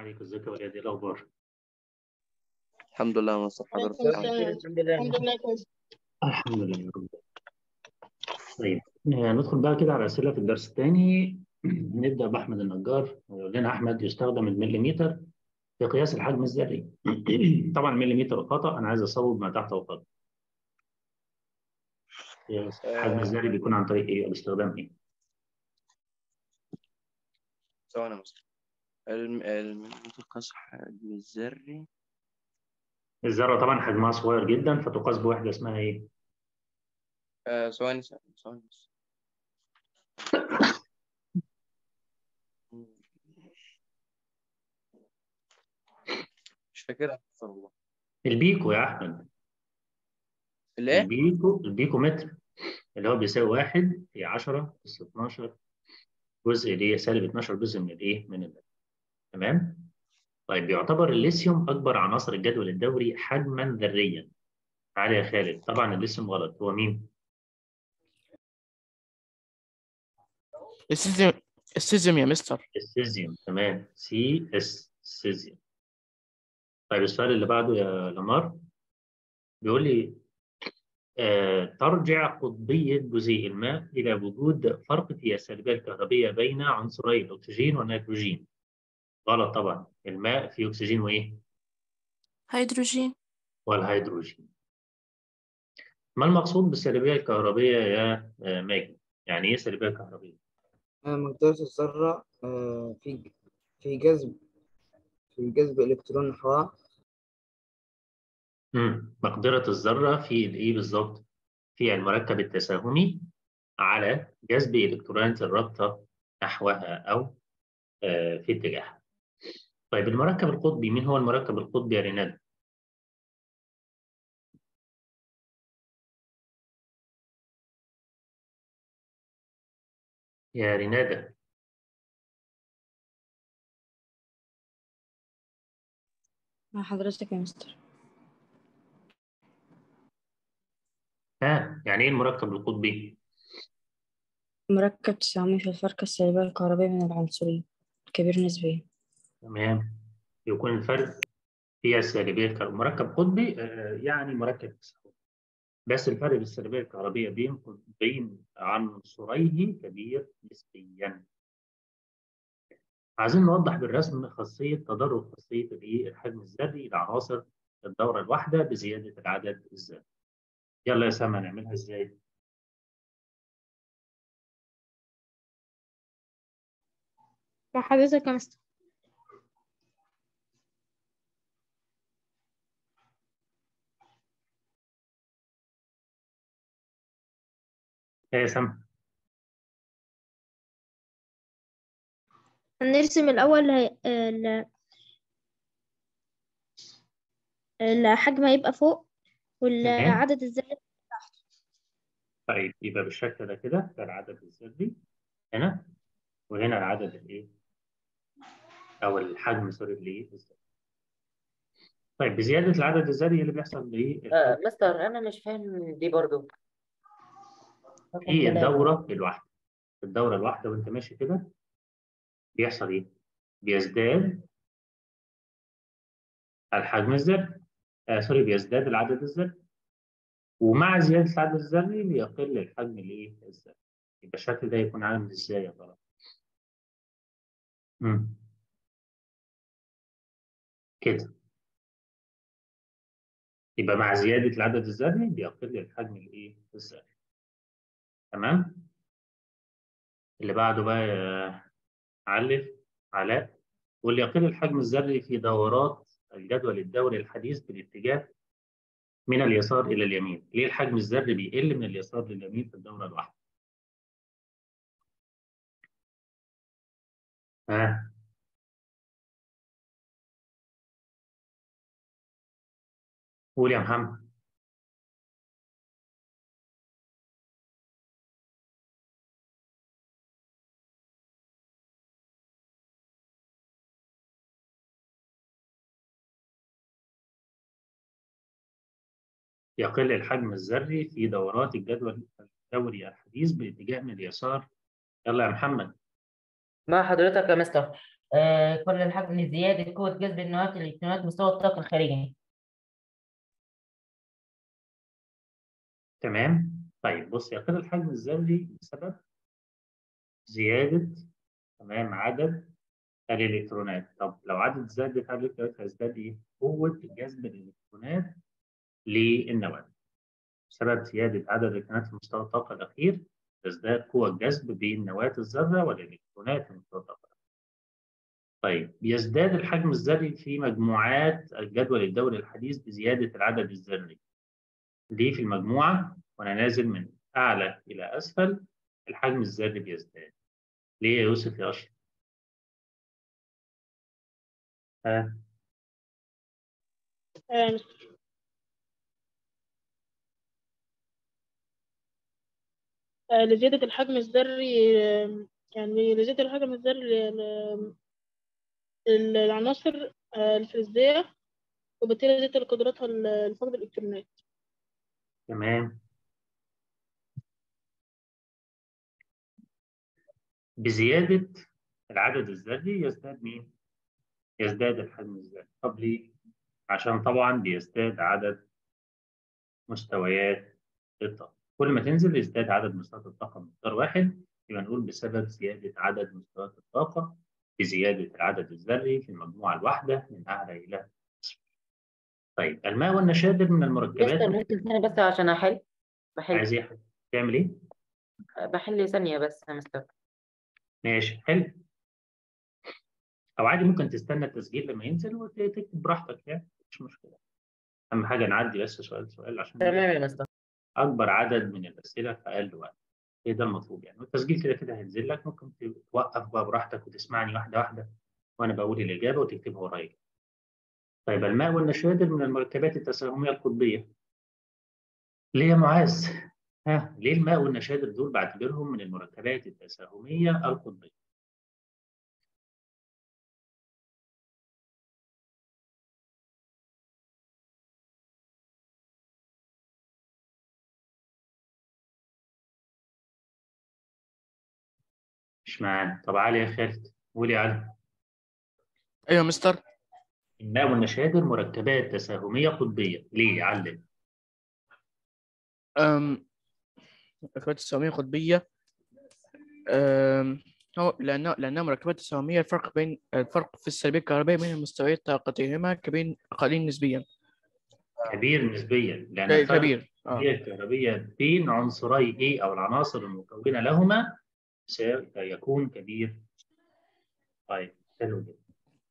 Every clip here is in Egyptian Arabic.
عليك ازيك يا ولاد ايه الاخبار الحمد لله يا مصطفى حضرتك عليكم عامل إيه؟ السلام. الحمد لله الحمد لله كويس الحمد لله يا رب طيب آه، ندخل بقى كده على الاسئله في الدرس الثاني نبدا باحمد النجار يقول لنا احمد يستخدم المليمتر في قياس الحجم الذري طبعا المليمتر خطا انا عايز اصوب ما تحته خطا قياس الحجم آه. الذري بيكون عن طريق ايه او باستخدام ايه ثواني يا مصطفى الم- المليمتر قياس الحجم الذري الذره طبعا حجمها صغير جدا فتقاس بوحده اسمها ايه آه، ثواني ثواني ثواني بس مش فاكرها والله البيكو يا احمد الايه؟ البيكو البيكو متر اللي هو بيساوي واحد في 10 اس 12 جزء اللي هي سالب 12 جزء من الايه؟ من المتر. تمام؟ طيب بيعتبر الليثيوم اكبر عناصر الجدول الدوري حجما ذريا. تعالى يا خالد، طبعا الليثيوم غلط، هو مين؟ السيزيوم السيزيوم يا مستر السيزيوم تمام سي اس سيزيوم. طيب السؤال اللي بعده يا لمار بيقول لي آه ترجع قطبية جزيء الماء إلى وجود فرق في السلبية الكهربية بين عنصري الأكسجين والنيتروجين. غلط طبعا، الماء فيه أكسجين وإيه؟ هيدروجين والهيدروجين. ما المقصود بالسلبية الكهربية يا آه، ماجد؟ يعني إيه سلبية كهربية؟ آه، مقدار الذرة آه، في في جذب في جذب إلكترون نحوها مم. مقدرة الذرة في الإيه بالظبط؟ في المركب التساهمي على جذب إلكترونات الرابطة نحوها أو آه، في اتجاهها. طيب المركب القطبي مين هو المركب القطبي يا ريناد؟ يا رينادة مع حضرتك يا مستر ها يعني إيه المركب القطبي؟ مركب تساهمي في الفرق السلبية الكهربية بين العنصرين كبير نسبيا تمام يكون الفرق في السالبية الكهربية مركب قطبي آه، يعني مركب تساهمي بس الفرق بالسلبية الكهربية بين بين عنصريه كبير نسبيا عايزين نوضح بالرسم خاصية تدرج خاصية الإيه؟ الحجم الذري لعناصر الدورة الواحدة بزيادة العدد الذري. يلا يا سما نعملها إزاي؟ مع حضرتك يا مستر إيه يا سما؟ هنرسم الأول هي- ال- الحجم هيبقى فوق والعدد الذري طيب يبقى بالشكل ده كده ده العدد الذري هنا وهنا العدد الإيه؟ أو الحجم سوري الإيه؟ الذري. طيب بزيادة العدد الذري اللي بيحصل إيه؟ آه مستر أنا مش فاهم دي برضو في الدورة الواحدة الدورة الواحدة وأنت ماشي كده بيحصل إيه؟ بيزداد الحجم الذري آه سوري بيزداد العدد الذري ومع زيادة العدد الذري بيقل الحجم الإيه؟ الذري يبقى الشكل ده يكون عامل إزاي يا ترى؟ مم. كده يبقى مع زيادة العدد الذري بيقل الحجم الإيه؟ الذري تمام؟ اللي بعده بقى يا علف علاء واللي يقل الحجم الذري في دورات الجدول الدوري الحديث بالاتجاه من اليسار إلى اليمين ليه الحجم الذري بيقل من اليسار لليمين في الدورة الواحدة ها قول يا محمد يقل الحجم الذري في دورات الجدول الدوري الحديث باتجاه من اليسار يلا يا محمد مع حضرتك يا مستر آه كل الحجم لزيادة قوة جذب النواة الإلكترونات مستوى الطاقة الخارجي تمام طيب بص يقل الحجم الذري بسبب زيادة تمام عدد الإلكترونات طب لو عدد زاد عدد الإلكترونات هيزداد إيه؟ قوة جذب الإلكترونات للنواة بسبب زيادة عدد الإلكترونات في مستوى الطاقة الأخير تزداد قوة الجذب بين نواة الذرة والإلكترونات في مستوى الطاقة طيب يزداد الحجم الذري في مجموعات الجدول الدوري الحديث بزيادة العدد الذري ليه في المجموعة وأنا نازل من أعلى إلى أسفل الحجم الذري بيزداد ليه يا يوسف يا أشرف؟ ها آه، آه، لزيادة الحجم الذري آه، يعني لزيادة الحجم الذري ل- ل- للعناصر آه، الفلزية وبالتالي زيادة قدراتها ل- لفقد الإلكترونات تمام بزيادة العدد الذري يزداد مين؟ يزداد الحجم الذري طب ليه؟ عشان طبعا بيزداد عدد مستويات الطاقة كل ما تنزل يزداد عدد مستويات الطاقة بمقدار واحد يبقى نقول بسبب زيادة عدد مستويات الطاقة بزيادة العدد الذري في المجموعة الواحدة من أعلى إلى أسفل. طيب الماء والنشادر من المركبات مستر ممكن ثانية بس عشان أحل بحل عايز إيه؟ تعمل إيه؟ بحل ثانية بس يا مستر ماشي حلو او عادي ممكن تستنى التسجيل لما ينزل وتكتب براحتك يعني مش مشكله اهم حاجه نعدي بس سؤال سؤال عشان تمام يا مستر اكبر عدد من الاسئله في اقل وقت ايه ده المطلوب يعني والتسجيل كده كده هينزل لك ممكن توقف بقى براحتك وتسمعني واحده واحده وانا بقول الاجابه وتكتبها ورايا طيب الماء والنشادر من المركبات التساهميه القطبيه ليه يا معاذ ها ليه الماء والنشادر دول بعتبرهم من المركبات التساهميه القطبيه مش معانا طب علي يا خالد قولي يا علي ايوه مستر الماء والنشادر مركبات تساهمية قطبية ليه علم أم مركبات تساهمية قطبية أم هو لأنه لأنها مركبات تساهمية الفرق بين الفرق في السلبية الكهربائية بين مستويات طاقتهما كبين قليل نسبيا كبير نسبيا لأن الفرق كبير اه التساهمية الكهربية بين عنصري A أو العناصر المكونة لهما سيكون كبير طيب حلو جدا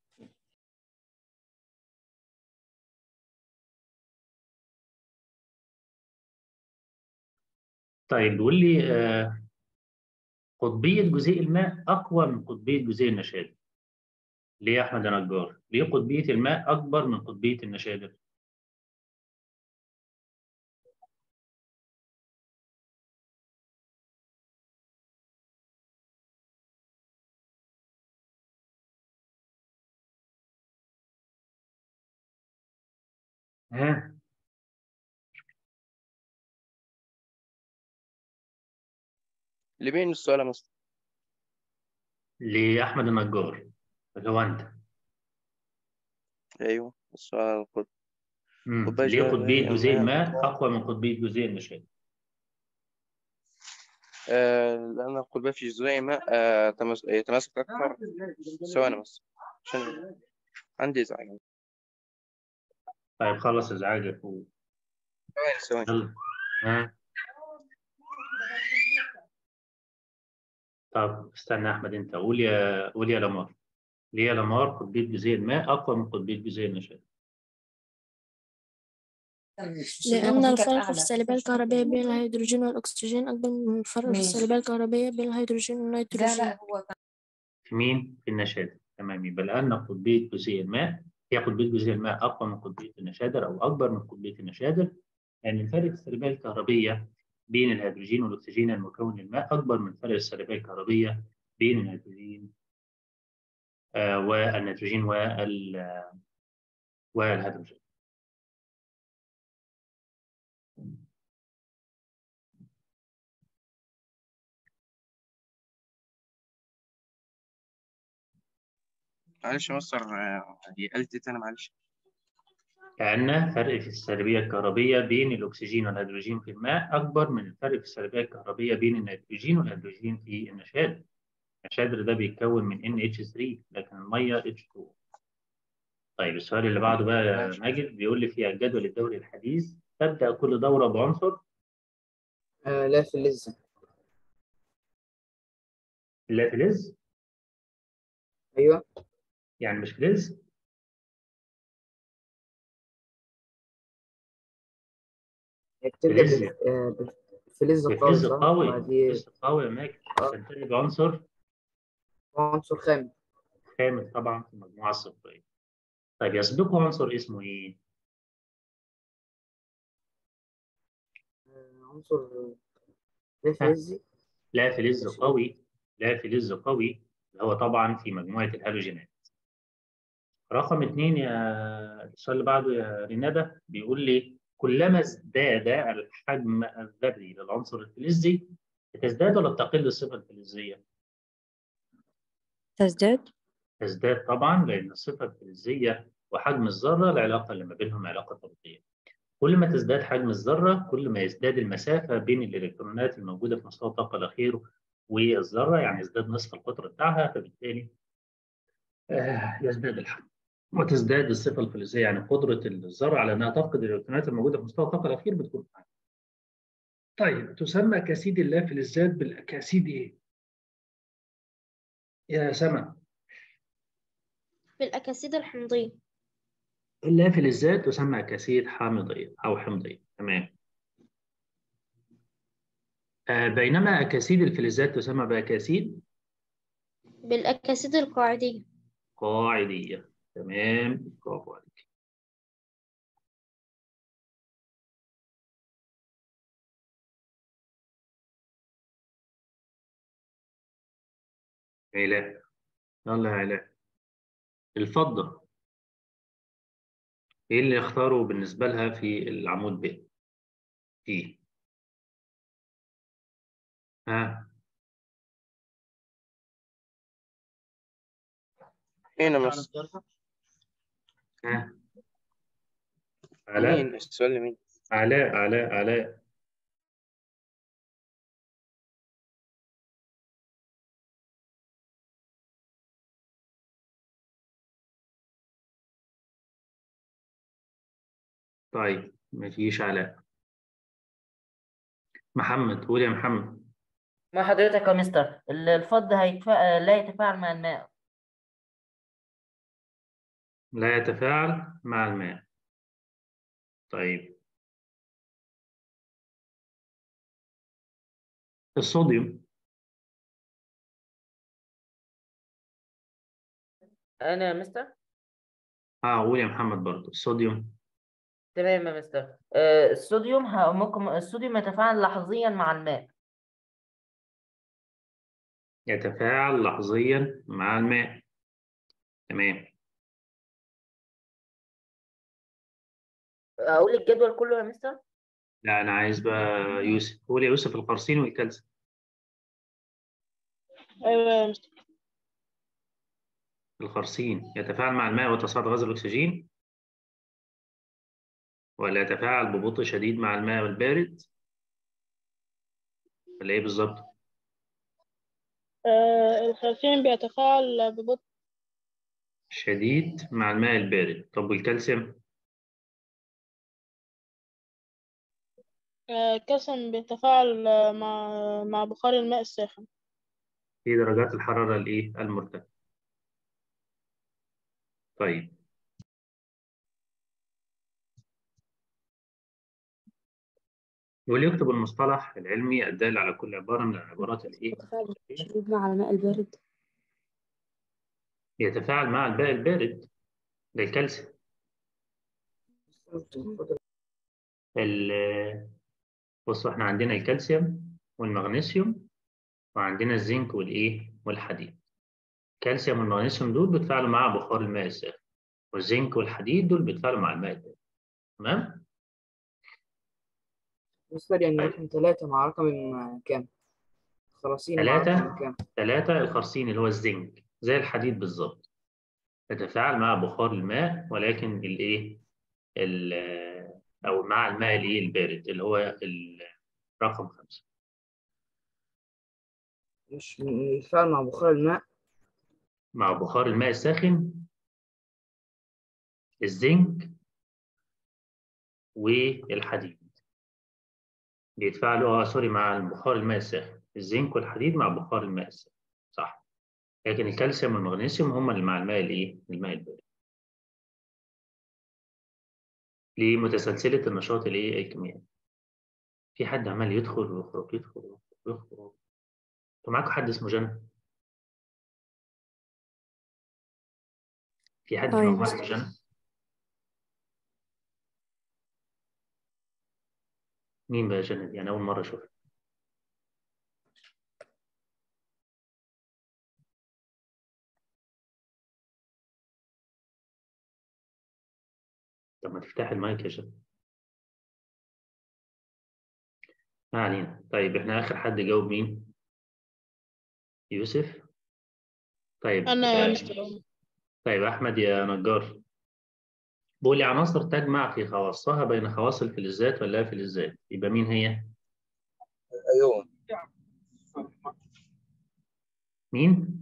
طيب بيقول لي آه، قطبية جزيء الماء أقوى من قطبية جزيء النشادر. ليه يا أحمد يا نجار؟ ليه قطبية الماء أكبر من قطبية النشادر؟ ها؟ لمين السؤال يا مستر؟ لأحمد النجار اللي هو أنت. ايوه السؤال القط مم. قطبية ليه جزيء قطبية جزيء الماء الماء أقوى من قطبية جزيء النشادر؟ آه لأن القطبية في جزيء ماء آه تمس... يتماسك أكثر ثواني بس عشان عندي إزعاج طيب خلص إزعاجك و... ثواني ثواني يلا ها؟ طب استنى يا أحمد أنت قول يا قول يا لمار. ليه يا لمار قطبية جزيء الماء أقوى من قطبية جزيء النشادر؟ لأن الفرق في السالبية الكهربائية بين الهيدروجين والأكسجين أكبر من الفرق في ماشي. السالبية الكهربائية بين الهيدروجين لا والنيتروجين لا هو في مين؟ في النشادر تمام يبقى لأن قطبية جزيء الماء هي قطبية جزيء الماء أقوى من قطبية النشادر أو أكبر من قطبية النشادر لأن الفرق في السلبية الكهربية بين الهيدروجين والأكسجين المكون للماء أكبر من فرق السلبية الكهربية بين الهيدروجين آه والنيتروجين وال آه، والهيدروجين معلش يا مستر آه، هي قالت ايه تاني معلش كأن فرق في السلبية الكهربية بين الأكسجين والهيدروجين في الماء أكبر من الفرق في السلبية الكهربية بين النيتروجين والهيدروجين في النشادر. النشادر ده بيتكون من NH3 لكن المية H2. طيب السؤال اللي بعده بقى يا ماشي. ماجد بيقول لي في الجدول الدوري الحديث تبدأ كل دورة بعنصر آه لا فلز لا فلز أيوه يعني مش فلز هي بتبدأ فلز. بال- آه، بالفلز قوي بفلز صح؟ قوي بعديه فلز قوي يا ماجد آه. تنتهي بعنصر عنصر خام خامس طبعا في المجموعة الصفرية. طيب يسبقه عنصر اسمه إيه؟ آه، عنصر لا فلزي لا فلز قوي لا فلز قوي اللي هو طبعا في مجموعة الهالوجينات. رقم اثنين يا السؤال اللي بعده يا رينادا بيقول لي كلما ازداد الحجم الذري للعنصر الفلزي بتزداد ولا بتقل الصفة الفلزية؟ تزداد تزداد طبعا لأن الصفة الفلزية وحجم الذرة العلاقة اللي ما بينهم علاقة طردية. كل ما تزداد حجم الذرة كل ما يزداد المسافة بين الإلكترونات الموجودة في مستوى الطاقة الأخير والذرة يعني يزداد نصف القطر بتاعها فبالتالي آه، يزداد الحجم. وتزداد الصفة الفلزية يعني قدرة الذرة على أنها تفقد الإلكترونات الموجودة في مستوى الطاقة الأخير بتكون أعلى. طيب تسمى أكاسيد اللافلزات بالأكاسيد إيه؟ يا سما بالأكاسيد الحمضية اللافلزات تسمى أكاسيد حامضية أو حمضية تمام آه بينما أكاسيد الفلزات تسمى بأكاسيد بالأكاسيد القاعدية قاعدية تمام برافو عليك علاء يلا يا علاء الفضة ايه اللي اختاره بالنسبة لها في العمود ب ايه ها هنا بس ها علاء مين السؤال لمين علاء علاء علاء طيب مفيش علاء محمد قول يا محمد ما حضرتك يا مستر ال- الفض هيتفا... لا يتفاعل مع الماء لا يتفاعل مع الماء طيب الصوديوم أنا يا مستر اه قول يا محمد برضو الصوديوم تمام يا مستر آه، الصوديوم ه- ممكن الصوديوم يتفاعل لحظيا مع الماء يتفاعل لحظيا مع الماء تمام أقول الجدول كله يا مستر لا انا عايز بقى يوسف قول يا يوسف القرصين والكالسيوم أيوة يا مستر الخرسين يتفاعل مع الماء وتصاعد غاز الأكسجين ولا يتفاعل ببطء شديد مع الماء والبارد ولا إيه بالظبط؟ آه الخرسين بيتفاعل ببطء شديد مع الماء البارد طب والكالسيوم آه الكالسيوم بيتفاعل آه، مع مع بخار الماء الساخن في درجات الحرارة الإيه؟ المرتفعة طيب واللي يكتب المصطلح العلمي الدال على كل عبارة من العبارات الإيه؟ يتفاعل شديد مع الماء البارد يتفاعل مع الماء البارد ده الكالسيوم ال- بصوا احنا عندنا الكالسيوم والمغنيسيوم وعندنا الزنك والايه والحديد الكالسيوم والمغنيسيوم دول بيتفاعلوا مع بخار الماء الساخن والزنك والحديد دول بيتفاعلوا مع الماء البارد تمام مستر يعني رقم ثلاثة مع رقم كام؟ خلاصين مع ثلاثة. رقم كام؟ ثلاثة الخرسين اللي هو الزنك زي الحديد بالظبط تتفاعل مع بخار الماء ولكن الايه ال- او مع الماء الايه البارد اللي هو ال- رقم خمسة مش يتفاعل مع بخار الماء مع بخار الماء الساخن الزنك والحديد بيتفاعلوا اه سوري مع بخار الماء الساخن الزنك والحديد مع بخار الماء الساخن صح لكن الكالسيوم والمغنيسيوم هم اللي مع الماء الايه الماء البارد لمتسلسلة النشاط الايه الكيميائي في حد عمال يدخل ويخرج يدخل ويخرج ويخرج انتوا معاكم حد اسمه جنى في حد في أيوة. المجموعة اسمه جنى مين بقى جنى دي انا اول مرة اشوفها طب ما تفتح المايك يا جنى ما علينا طيب احنا اخر حد جاوب مين يوسف طيب انا يا آه، مستر عمر طيب احمد يا نجار بقول لي عناصر تجمع في خواصها بين خواص الفلزات واللا فلزات يبقى مين هي ايون مين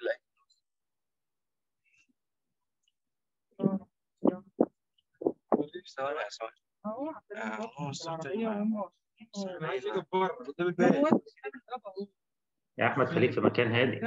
ثواني ثواني آه، هو الصوت انا عايز اجيب بره قدام الباب يا احمد خليك في مكان هادي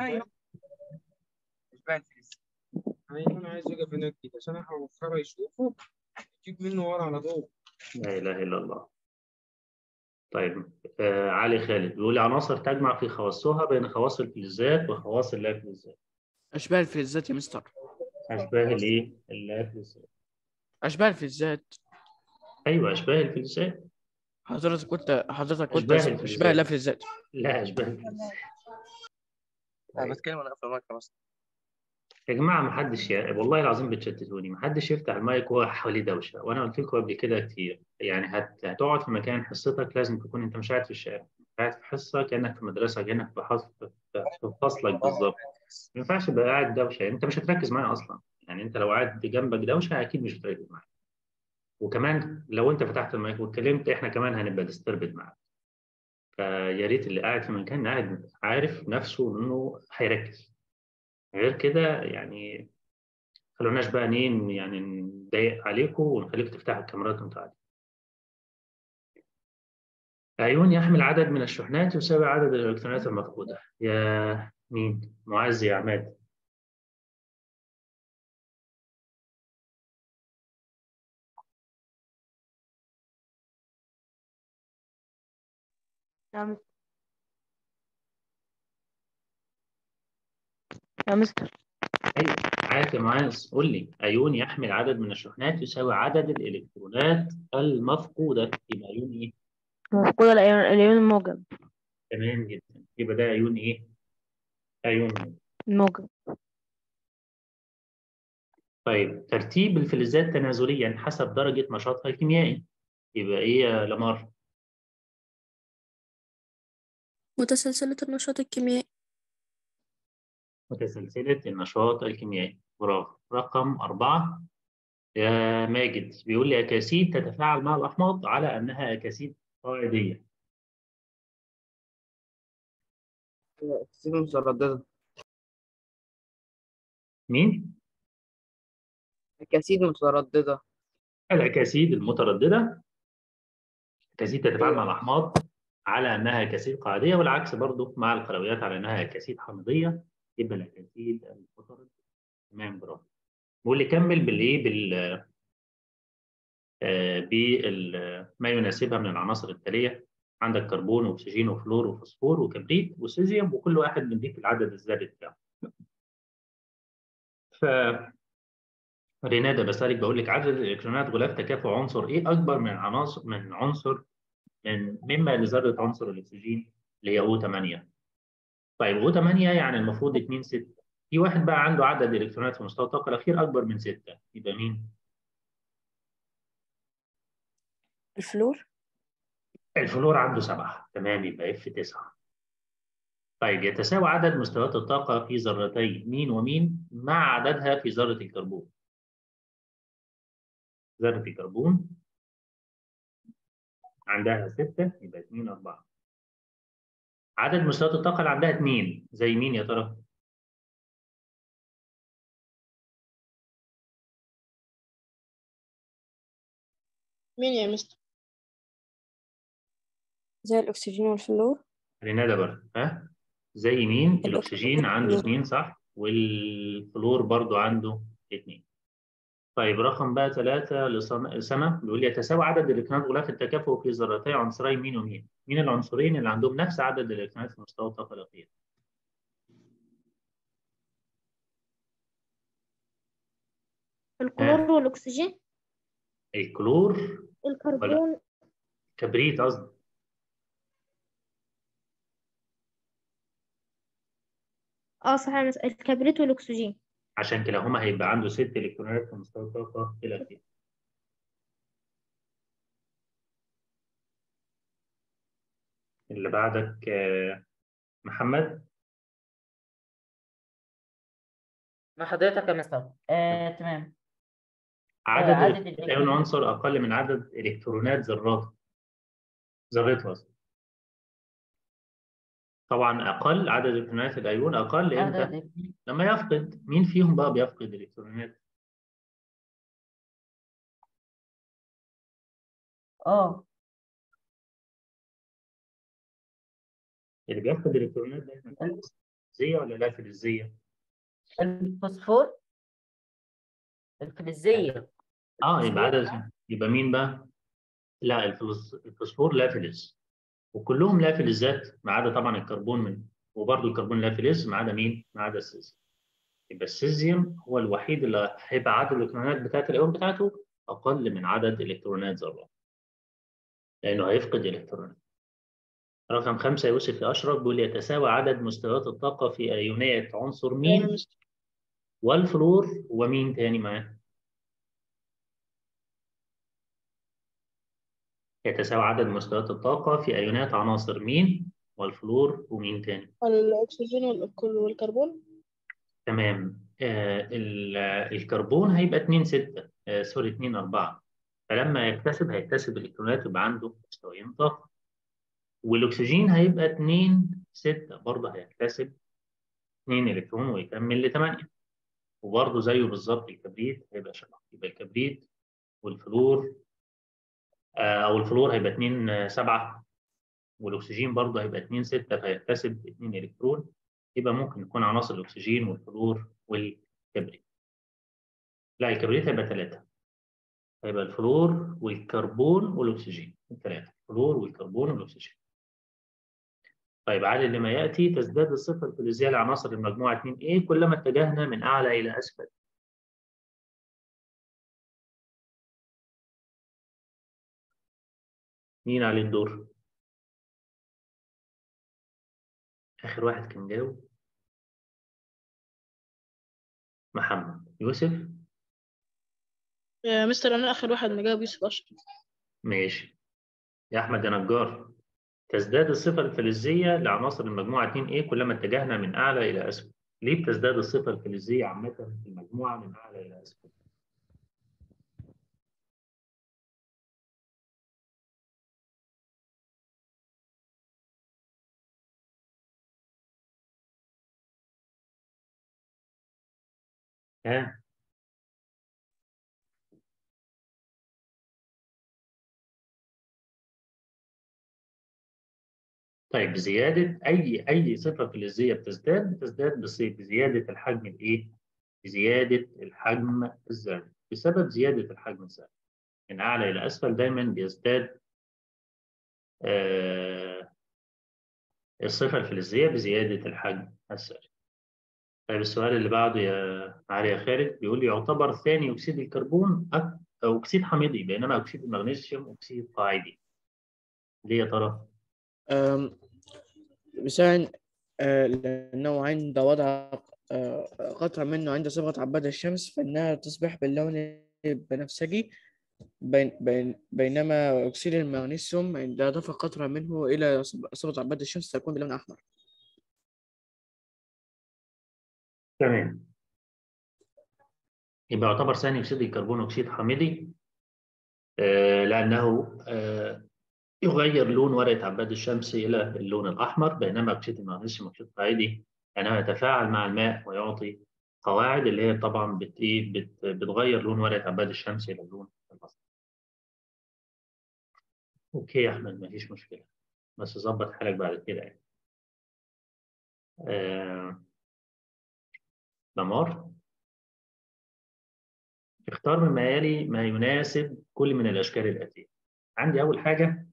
ايوه انا عايز اجيب هناك كده عشان اوفره يشوفه يجيب منه ورا على طول لا اله الا الله طيب آه علي خالد بيقول لي عناصر تجمع في خواصها بين خواص الفلزات وخواص اللا فلزات أشباه الفلزات يا مستر اشباه الايه اللا فلزات أشباه الفلزات ايوه اشباه الفلزات حضرتك قلت حضرتك قلت أشباه أشباه الفلزات. لا فلزات لا اشباه الفلزات انا بتكلم انا قافل المايك بس يا جماعه ما حدش ي... والله العظيم بتشتتوني ما حدش يفتح المايك وهو حواليه دوشه وانا قلت لكم قبل كده كتير يعني هت... هتقعد في مكان حصتك لازم تكون انت مش قاعد في الشارع قاعد في حصه كانك في مدرسه كانك في حص... في فصلك بالظبط ما ينفعش تبقى قاعد دوشه يعني انت مش هتركز معايا اصلا يعني انت لو قاعد جنبك دوشه اكيد مش هتركز معايا وكمان لو انت فتحت المايك واتكلمت احنا كمان هنبقى ديستربد معاك فيا ريت اللي قاعد في مكان قاعد عارف نفسه انه هيركز غير كده يعني خلوناش بقى نين يعني نضايق عليكم ونخليكم تفتحوا الكاميرات وانتوا قاعدين. أيون يحمل عدد من الشحنات يساوي عدد الإلكترونات المفقودة. يا مين؟ معز يا عماد. يا مستر أيوه عارف يا معز قول لي أيون يحمل عدد من الشحنات يساوي عدد الإلكترونات المفقودة. يبقى أيون إيه؟ مفقودة الأيون الأيون الموجب تمام جدا. يبقى ده أيون إيه؟ أيون الموجب طيب ترتيب الفلزات تنازليا حسب درجة نشاطها الكيميائي يبقى إيه يا لمار؟ متسلسلة النشاط الكيميائي متسلسلة النشاط الكيميائي برافو رقم أربعة يا ماجد بيقول لي أكاسيد تتفاعل مع الأحماض على أنها أكاسيد قاعدية أكسيد مترددة مين؟ أكاسيد مترددة الأكاسيد المترددة أكاسيد تتفاعل مع الأحماض على أنها أكاسيد قاعدية والعكس برضو مع القلويات على أنها أكاسيد حامضية يبقى الأكاسيد المترددة تمام برافو بيقول لي كمل بالإيه بال آه، بال ما يناسبها من العناصر التالية عندك كربون وأكسجين وفلور وفوسفور وكبريت وسيزيوم وكل واحد بنضيف العدد الذري بتاعه. ف رينادا بسألك بقول لك عدد الإلكترونات غلاف تكافؤ عنصر إيه أكبر من عناصر من عنصر من مما لذرة عنصر الأكسجين اللي هي O8 طيب O8 يعني المفروض 2 6 في واحد بقى عنده عدد الإلكترونات في مستوى الطاقة الأخير أكبر من 6 يبقى مين؟ الفلور الفلور عنده 7 تمام يبقى F 9 طيب يتساوى عدد مستويات الطاقة في ذرتي مين ومين مع عددها في ذرة الكربون ذرة الكربون عندها ستة يبقى اتنين أربعة عدد مستويات الطاقة اللي عندها اتنين زي مين يا ترى؟ مين يا مستر زي الأكسجين والفلور خلينا ده برضه ها؟ زي مين؟ الأكسجين الأكسجين عنده والفلور. اتنين صح؟ والفلور برضو عنده اتنين. طيب رقم بقى ثلاثة لسنة بيقول يتساوى عدد الإلكترونات غلاف التكافؤ في ذرتي عنصري مين ومين؟ مين العنصرين اللي عندهم نفس عدد الإلكترونات في مستوى الطاقة الأخير؟ الكلور والأكسجين الكلور الكربون كبريت قصدي اه صحيح مس- الكبريت والأكسجين عشان كلاهما هيبقى عنده ست إلكترونات في مستوى الطاقة الأخير. اللي بعدك آه، محمد مع حضرتك يا مستر آه تمام عدد عدد إلكترونات أيون عنصر أقل من عدد إلكترونات ذراته ذرته قصدي. طبعا أقل عدد إلكترونات الأيون أقل إمتى؟ عدد لما يفقد مين فيهم بقى بيفقد إلكترونات؟ اه اللي بيفقد إلكترونات دايما فلزية ولا لا فلزية؟ الفوسفور الفلزية اه يبقى الفوسفور. عدد يبقى مين بقى؟ لا الفلز... الفوسفور لا فلز وكلهم لا فلزات ما عدا طبعا الكربون من وبرضه الكربون لا فلز ما عدا مين؟ ما عدا السيزيوم يبقى السيزيوم هو الوحيد اللي هيبقى عدد الالكترونات بتاعت الايون بتاعته اقل من عدد الكترونات ذرات لانه هيفقد الكترونات رقم خمسة يوسف أشرف بيقول يتساوى عدد مستويات الطاقة في أيونية عنصر يا مين مستر والفلور ومين تاني معاه؟ يتساوى عدد مستويات الطاقة في أيونات عناصر مين والفلور ومين تاني؟ الأكسجين والك- والكربون تمام آه ال- آه، الكربون هيبقى 2 6 آه سوري 2 4 فلما يكتسب هيكتسب الإلكترونات يبقى عنده مستويين طاقة والأكسجين هيبقى 2 6 برضه هيكتسب 2 إلكترون ويكمل ل 8 وبرضه زيه بالظبط الكبريت هيبقى شبه يبقى الكبريت والفلور آه، او الفلور هيبقى 2 7 والاكسجين برضه هيبقى 2 6 فيكتسب 2 الكترون يبقى ممكن يكون عناصر الاكسجين والفلور والكبريت لا الكبريت هيبقى 3 هيبقى الفلور والكربون والاكسجين الثلاثه الفلور والكربون والاكسجين طيب عادل لما ياتي تزداد الصفه الفلزيه لعناصر المجموعه 2A كلما اتجهنا من اعلى الى اسفل مين عليه الدور؟ آخر واحد كان جاوب محمد يوسف يا مستر أنا آخر واحد مجاوب يوسف أشرف ماشي يا أحمد يا نجار تزداد الصفة الفلزية لعناصر المجموعة 2A كلما اتجهنا من أعلى إلى أسفل ليه بتزداد الصفة الفلزية عامة في المجموعة من أعلى إلى أسفل؟ ها طيب زيادة أي أي صفة فلزية بتزداد بتزداد بص- بزيادة الحجم الإيه؟ بزيادة الحجم الذري بسبب زيادة الحجم الذري من أعلى إلى أسفل دايما بيزداد آه الصفة الفلزية بزيادة الحجم الذري طيب السؤال اللي بعده يا علي يا خالد بيقول لي يعتبر ثاني أكسيد الكربون أك- أو أكسيد حميدي بينما أكسيد المغنيسيوم أكسيد قاعدي ليه يا ترى؟ أم، مثلا آه، لأنه عند وضع آه، قطرة منه عند صبغة عباد الشمس فإنها تصبح باللون البنفسجي بين بين بينما أكسيد المغنيسيوم عند إضافة قطرة منه إلى صب- صبغة عباد الشمس تكون باللون الأحمر تمام يبقى يعتبر ثاني اكسيد الكربون اكسيد حامضي آه، لانه آه، يغير لون ورقه عباد الشمس الى اللون الاحمر بينما اكسيد المغنيسيوم اكسيد قاعدي لانه يتفاعل مع الماء ويعطي قواعد اللي هي طبعا بت إيه؟ بت- بتغير لون ورقه عباد الشمس الى اللون الاصفر. اوكي يا احمد مفيش مشكله بس ظبط حالك بعد كده يعني. آه، دمار اختار مما يلي ما يناسب كل من الاشكال الاتيه. عندي اول حاجه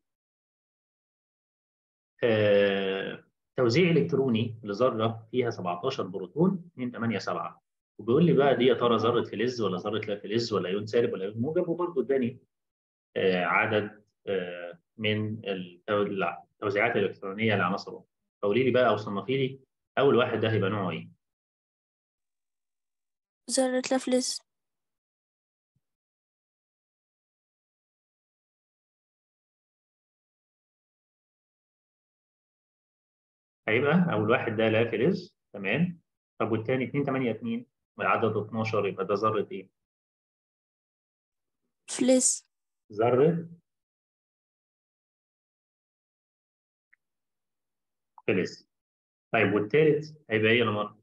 آه، توزيع الكتروني لذره فيها 17 بروتون 2 8 7 وبيقول لي بقى دي يا ترى ذره فلز ولا ذره لا فلز ولا ايون سالب ولا ايون موجب وبرضه اداني آه، عدد آه، من التو- التوزيعات الالكترونيه لعناصر أخرى. فقولي لي بقى او صنفي لي اول واحد ده هيبقى نوعه ايه؟ ذرة لافلز هيبقى اول واحد ده لا فلز تمام طب والتاني 2 8 2 والعدد 12 يبقى ده ذره ايه؟ فلز ذره فلز طيب والتالت هيبقى ايه يا نمر؟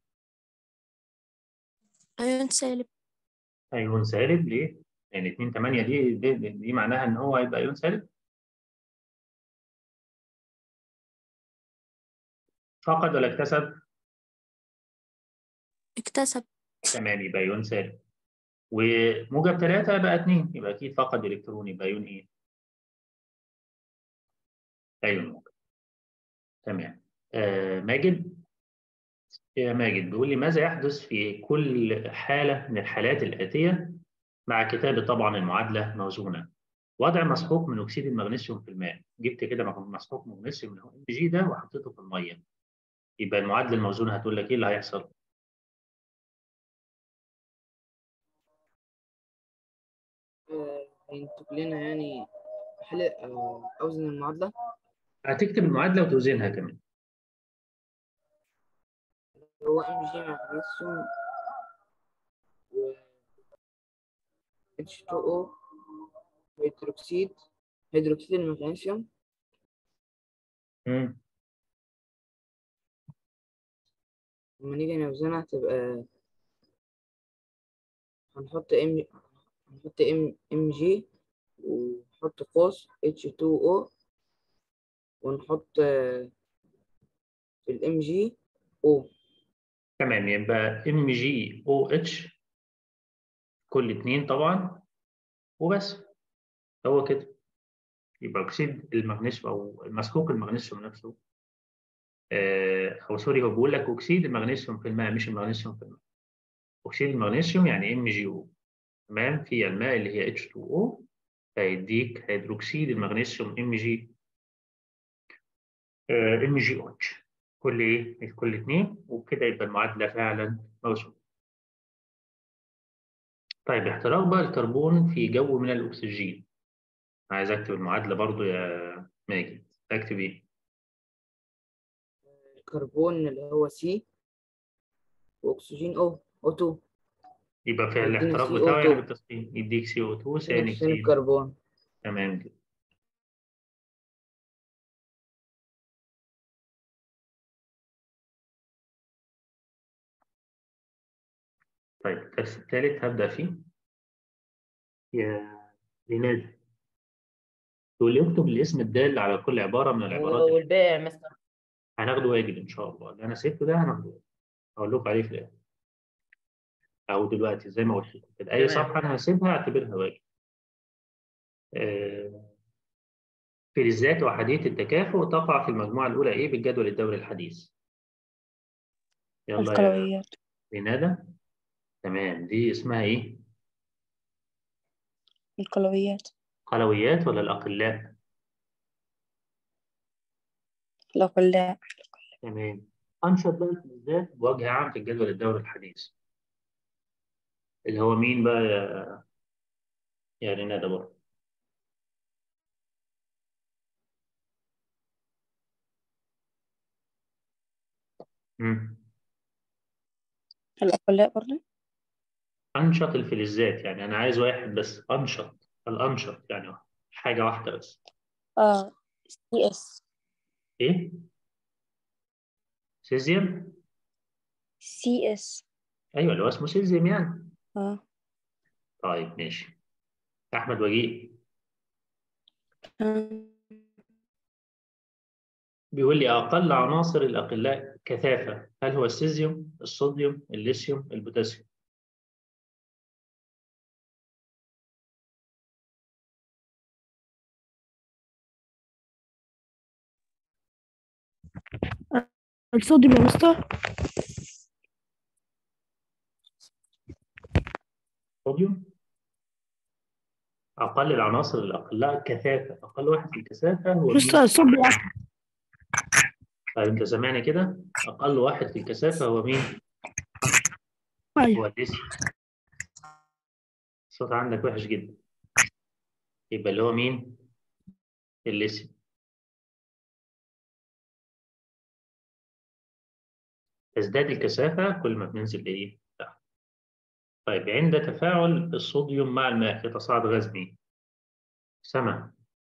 أيون سالب ايون سالب ليه؟ لان 2 8 دي دي, دي, دي معناها ان هو هيبقى ايون سالب فقد ولا اكتسب؟ اكتسب تمام يبقى ايون سالب وموجب 3 يبقى 2 يبقى اكيد فقد الكترون يبقى ايون ايه؟ ايون موجب تمام آه ماجد يا ماجد بيقول لي ماذا يحدث في كل حالة من الحالات الآتية مع كتابة طبعا المعادلة موزونة وضع مسحوق من أكسيد المغنيسيوم في الماء جبت كده مسحوق مغنيسيوم اللي هو ام جي ده وحطيته في المية يبقى المعادلة الموزونة هتقول لك إيه اللي هيحصل؟ آه، هينتج لنا يعني حل آه، أوزن المعادلة هتكتب المعادلة وتوزنها كمان هو ام جي مع مغنيسيوم و H2O هيدروكسيد هيدروكسيد المغنيسيوم مم. لما نيجي نوزنها تبقى هنحط ام هنحط ام ام جي ونحط قوس H2O ونحط آه، في الام جي O تمام يبقى ام جي او اتش كل اتنين طبعا وبس هو كده يبقى اكسيد المغنيسيوم او المسحوق المغنيسيوم نفسه آه، او سوري هو بيقول لك اكسيد المغنيسيوم في الماء مش المغنيسيوم في الماء اكسيد المغنيسيوم يعني ام جي او تمام في الماء اللي هي H2O فيديك هيدروكسيد المغنيسيوم ام جي ام جي او اتش كل ايه كل اتنين وبكده يبقى المعادله فعلا موزونه طيب احتراق بقى الكربون في جو من الاكسجين عايز اكتب المعادله برضو يا ماجد اكتب ايه الكربون اللي هو سي واكسجين او O2 يبقى في يديني الاحتراق CO2. بتاعه يعني بالتسخين يديك سي او 2 ثاني ثاني اكسيد الكربون تمام كده طيب الدرس الثالث هبدأ فيه يا لنادي تقول لي اكتب الاسم الدال على كل عبارة من العبارات اللي والباقي يا مستر هناخده واجب إن شاء الله اللي أنا سبته ده هناخده هقول لكم عليه في الآخر أو دلوقتي زي ما قلت لكم كده أي تمام. صفحة أنا هسيبها اعتبرها واجب آه، فلزات وحدية التكافؤ تقع في المجموعة الأولى إيه بالجدول الدوري الحديث يلا يا القلويات لنادى تمام دي اسمها إيه؟ القلويات قلويات ولا الأقلاء؟ الأقلاء تمام أنشط بقى الفلزات بوجه عام في الجدول الدوري الحديث اللي هو مين بقى يا يا رنادة برضه مم. الأقلاء برضه انشط الفلزات يعني انا عايز واحد بس انشط الانشط يعني حاجه واحده بس اه سي اس ايه سيزيوم سي اس ايوه اللي هو اسمه سيزيوم يعني اه طيب ماشي احمد وجيه آه. بيقول لي اقل عناصر الاقلاء كثافه هل هو السيزيوم الصوديوم الليثيوم البوتاسيوم الصوديوم يا مستر صوديوم اقل العناصر الاقلاء كثافه اقل واحد في الكثافه هو مين؟ مستر الصوديوم طيب انت سامعني كده اقل واحد في الكثافه هو مين هو ايوه الليثيوم الصوت عندك وحش جدا يبقى اللي هو مين الليثيوم تزداد الكثافة كل ما بننزل إيه؟ تحت. طيب عند تفاعل الصوديوم مع الماء يتصاعد غاز مين؟ سمع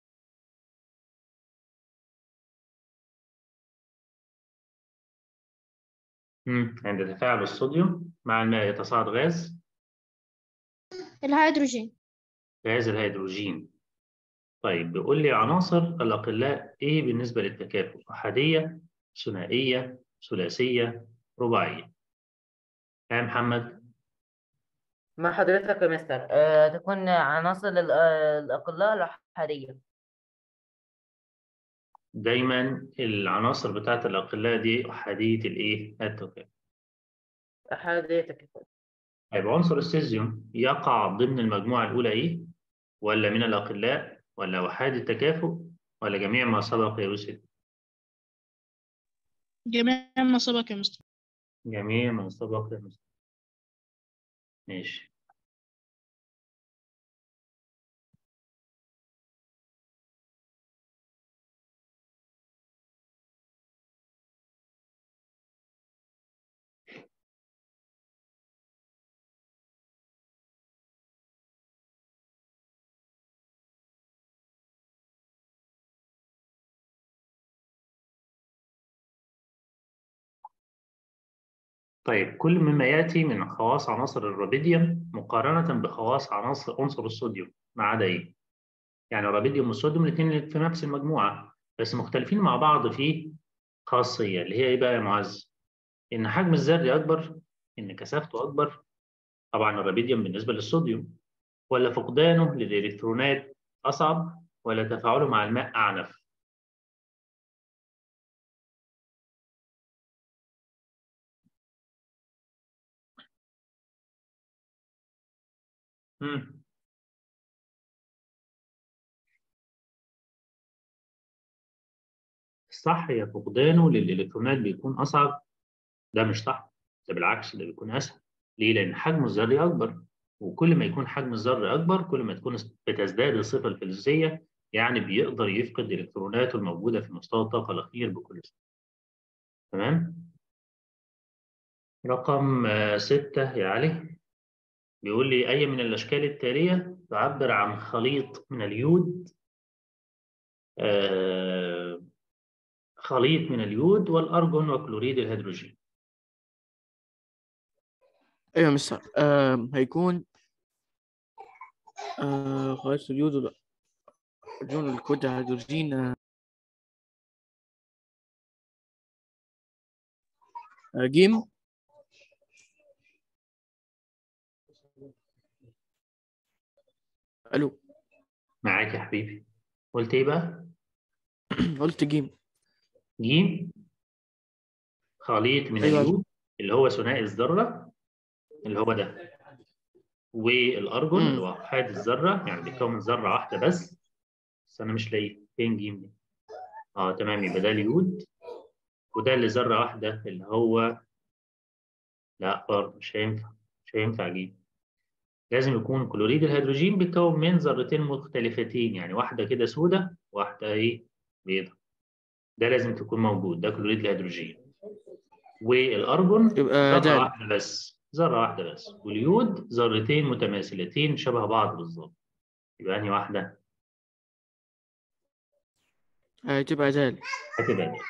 مم. عند تفاعل الصوديوم مع الماء يتصاعد غاز الهيدروجين غاز الهيدروجين طيب بيقول لي عناصر الأقلاء إيه بالنسبة للتكافؤ؟ أحادية، ثنائية، ثلاثية، رباعية. يا محمد مع حضرتك يا مستر آه تكون عناصر ال- آه، الأقلاء الأحادية دايما العناصر بتاعت الأقلاء دي أحادية الإيه؟ التكافؤ. أحادية تكافؤ طيب عنصر السيزيوم يقع ضمن المجموعة الأولى إيه؟ ولا من الأقلاء ولا أحادي التكافؤ ولا جميع ما سبق يا يوسف؟ جميع ما سبق يا مستر جميع ما سبق يا مستر. ماشي طيب كل مما يأتي من خواص عناصر الرابيديوم مقارنة بخواص عناصر عنصر الصوديوم ما عدا إيه؟ يعني الرابيديوم والصوديوم الاثنين في نفس المجموعة بس مختلفين مع بعض في خاصية اللي هي إيه بقى يا معز؟ إن حجم الذري أكبر إن كثافته أكبر طبعا الرابيديوم بالنسبة للصوديوم ولا فقدانه للإلكترونات أصعب ولا تفاعله مع الماء أعنف؟ مم. صح هي فقدانه للإلكترونات بيكون أصعب ده مش صح ده بالعكس ده بيكون أسهل ليه؟ لأن حجمه الذري أكبر وكل ما يكون حجم الذرة أكبر كل ما تكون بتزداد الصفة الفلزية يعني بيقدر يفقد إلكتروناته الموجودة في مستوى الطاقة الأخير بكل سهولة تمام؟ رقم آه، ستة يا علي بيقول لي أي من الأشكال التالية تعبر عن خليط من اليود آه، خليط من اليود والأرجون وكلوريد الهيدروجين ايوه مستر آم، هيكون آه خلاص اليود ولا الجون الكود الهيدروجين آه، آه، جيم الو معاك يا حبيبي قلت إيه بقى؟ قلت جيم جيم خليط من أيوة. اليود اللي هو ثنائي الذرة اللي هو ده والأرجون مم. اللي هو أحاد الذرة يعني بيتكون من ذرة واحدة بس بس أنا مش لاقيه فين جيم دي؟ اه تمام يبقى ده اليود وده اللي ذرة واحدة اللي هو لا برضه مش هينفع مش هينفع جيم لازم يكون كلوريد الهيدروجين بيتكون من ذرتين مختلفتين يعني واحدة كده سودة واحدة ايه بيضة ده لازم تكون موجود ده كلوريد الهيدروجين والأرجون يبقى ذرة ده واحدة بس ذرة واحدة بس واليود ذرتين متماثلتين شبه بعض بالظبط يبقى أنهي واحدة؟ آه، تبقى ذلك هتبقى دي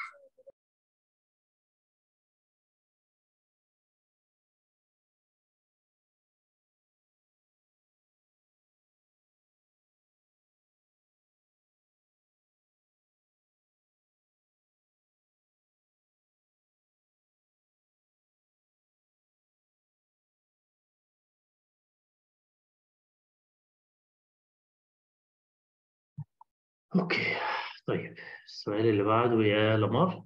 أوكي طيب السؤال اللي بعده يا لمار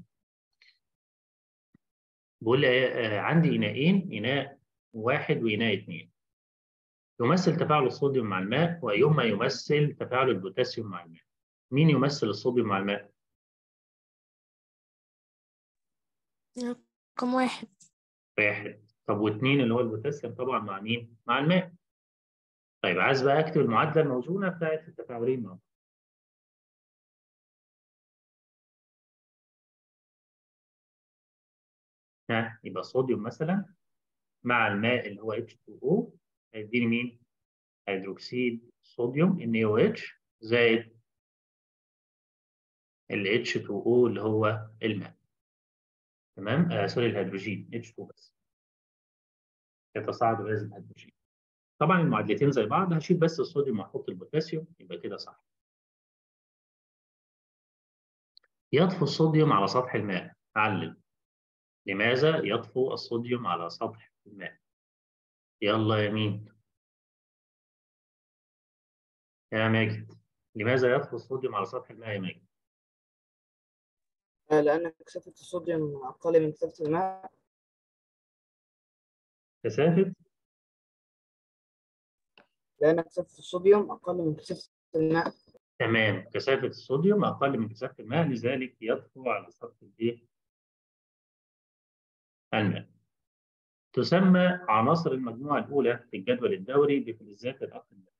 بيقول لي آه، عندي إناءين إناء واحد وإناء اثنين يمثل تفاعل الصوديوم مع الماء وأيهما يمثل تفاعل البوتاسيوم مع الماء مين يمثل الصوديوم مع الماء؟ رقم واحد واحد طب واثنين اللي هو البوتاسيوم طبعا مع مين؟ مع الماء طيب عايز بقى أكتب المعادلة الموزونة بتاعت التفاعلين مع بعض. ها يبقى صوديوم مثلا مع الماء اللي هو H2O هيديني مين؟ هيدروكسيد صوديوم NaOH زائد ال H2O اللي هو الماء تمام؟ آه سوري الهيدروجين H2 بس يتصاعد غاز الهيدروجين طبعا المعادلتين زي بعض هشيل بس الصوديوم واحط البوتاسيوم يبقى كده صح يطفو الصوديوم على سطح الماء علل لماذا يطفو الصوديوم على سطح الماء يلا يا مين يا ماجد لماذا يطفو الصوديوم على سطح الماء يا ماجد آه، لأن كثافة الصوديوم أقل من كثافة الماء كثافة لأن كثافة الصوديوم أقل من كثافة الماء تمام كثافة الصوديوم أقل من كثافة الماء لذلك يطفو على سطح الإيه؟ الماء تسمى عناصر المجموعة الأولى في الجدول الدوري بفلزات الأخ المائي